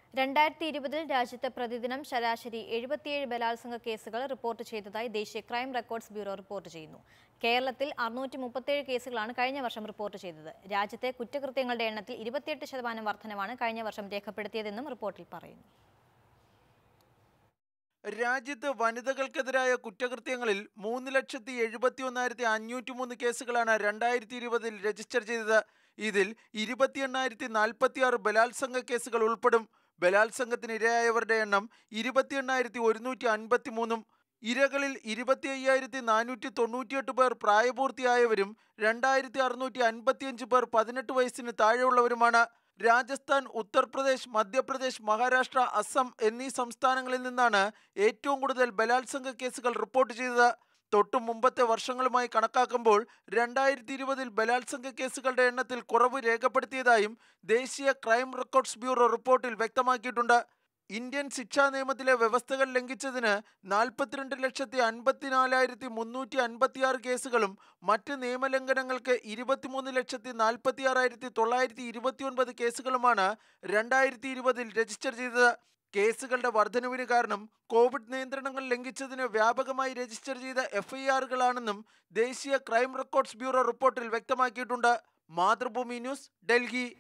രണ്ടായിരത്തി ഇരുപതിൽ രാജ്യത്ത് പ്രതിദിനം ശരാശരി എഴുപത്തിയേഴ് ബലാത്സംഗ കേസുകൾ റിപ്പോർട്ട് ചെയ്തതായി ദേശീയ ക്രൈം റെക്കോർഡ്സ് ബ്യൂറോ റിപ്പോർട്ട് ചെയ്യുന്നു കേരളത്തിൽ അറുന്നൂറ്റി മുപ്പത്തേഴ് കേസുകളാണ് കഴിഞ്ഞ വർഷം റിപ്പോർട്ട് ചെയ്തത് രാജ്യത്തെ കുറ്റകൃത്യങ്ങളുടെ എണ്ണത്തിൽ ഇരുപത്തിയെട്ട് ശതമാനം വർധനവാണ് കഴിഞ്ഞ വർഷം രേഖപ്പെടുത്തിയതെന്നും റിപ്പോർട്ടിൽ പറയുന്നു രാജ്യത്ത് വനിതകൾക്കെതിരായ കുറ്റകൃത്യങ്ങളിൽ മൂന്ന് ലക്ഷത്തി എഴുപത്തി ഒന്നായിരത്തി അഞ്ഞൂറ്റി മൂന്ന് കേസുകളാണ് രണ്ടായിരത്തി ഇരുപതിൽ രജിസ്റ്റർ ചെയ്തത് ഇതിൽ ഇരുപത്തി എണ്ണായിരത്തി നാൽപ്പത്തി ആറ് ബലാത്സംഗ കേസുകൾ ഉൾപ്പെടും ബലാത്സംഗത്തിന് ഇരയായവരുടെ എണ്ണം ഇരുപത്തി എണ്ണായിരത്തി ഒരുന്നൂറ്റി അൻപത്തി മൂന്നും ഇരകളിൽ ഇരുപത്തി അയ്യായിരത്തി നാനൂറ്റി തൊണ്ണൂറ്റിയെട്ട് പേർ പ്രായപൂർത്തിയായവരും രണ്ടായിരത്തി അറുന്നൂറ്റി അൻപത്തിയഞ്ച് പേർ പതിനെട്ട് വയസ്സിന് താഴെയുള്ളവരുമാണ് രാജസ്ഥാൻ ഉത്തർപ്രദേശ് മധ്യപ്രദേശ് മഹാരാഷ്ട്ര അസം എന്നീ സംസ്ഥാനങ്ങളിൽ നിന്നാണ് ഏറ്റവും കൂടുതൽ ബലാത്സംഗ കേസുകൾ റിപ്പോർട്ട് ചെയ്തത് തൊട്ടു മുമ്പത്തെ വർഷങ്ങളുമായി കണക്കാക്കുമ്പോൾ രണ്ടായിരത്തി ഇരുപതിൽ ബലാത്സംഗ കേസുകളുടെ എണ്ണത്തിൽ കുറവ് രേഖപ്പെടുത്തിയതായും ദേശീയ ക്രൈം റെക്കോർഡ്സ് ബ്യൂറോ റിപ്പോർട്ടിൽ വ്യക്തമാക്കിയിട്ടുണ്ട് ഇന്ത്യൻ ശിക്ഷാ നിയമത്തിലെ വ്യവസ്ഥകൾ ലംഘിച്ചതിന് നാൽപ്പത്തിരണ്ട് ലക്ഷത്തി അൻപത്തിനാലായിരത്തി മുന്നൂറ്റി അൻപത്തിയാറ് കേസുകളും മറ്റ് നിയമലംഘനങ്ങൾക്ക് ഇരുപത്തിമൂന്ന് ലക്ഷത്തി നാൽപ്പത്തിയാറായിരത്തി തൊള്ളായിരത്തി ഇരുപത്തിയൊൻപത് കേസുകളുമാണ് രണ്ടായിരത്തി ഇരുപതിൽ രജിസ്റ്റർ ചെയ്തത് കേസുകളുടെ വർധനവിന് കാരണം കോവിഡ് നിയന്ത്രണങ്ങൾ ലംഘിച്ചതിന് വ്യാപകമായി രജിസ്റ്റർ ചെയ്ത എഫ്ഐആറുകളാണെന്നും ദേശീയ ക്രൈം റെക്കോർഡ്സ് ബ്യൂറോ റിപ്പോർട്ടിൽ വ്യക്തമാക്കിയിട്ടുണ്ട് മാതൃഭൂമി ന്യൂസ് ഡൽഹി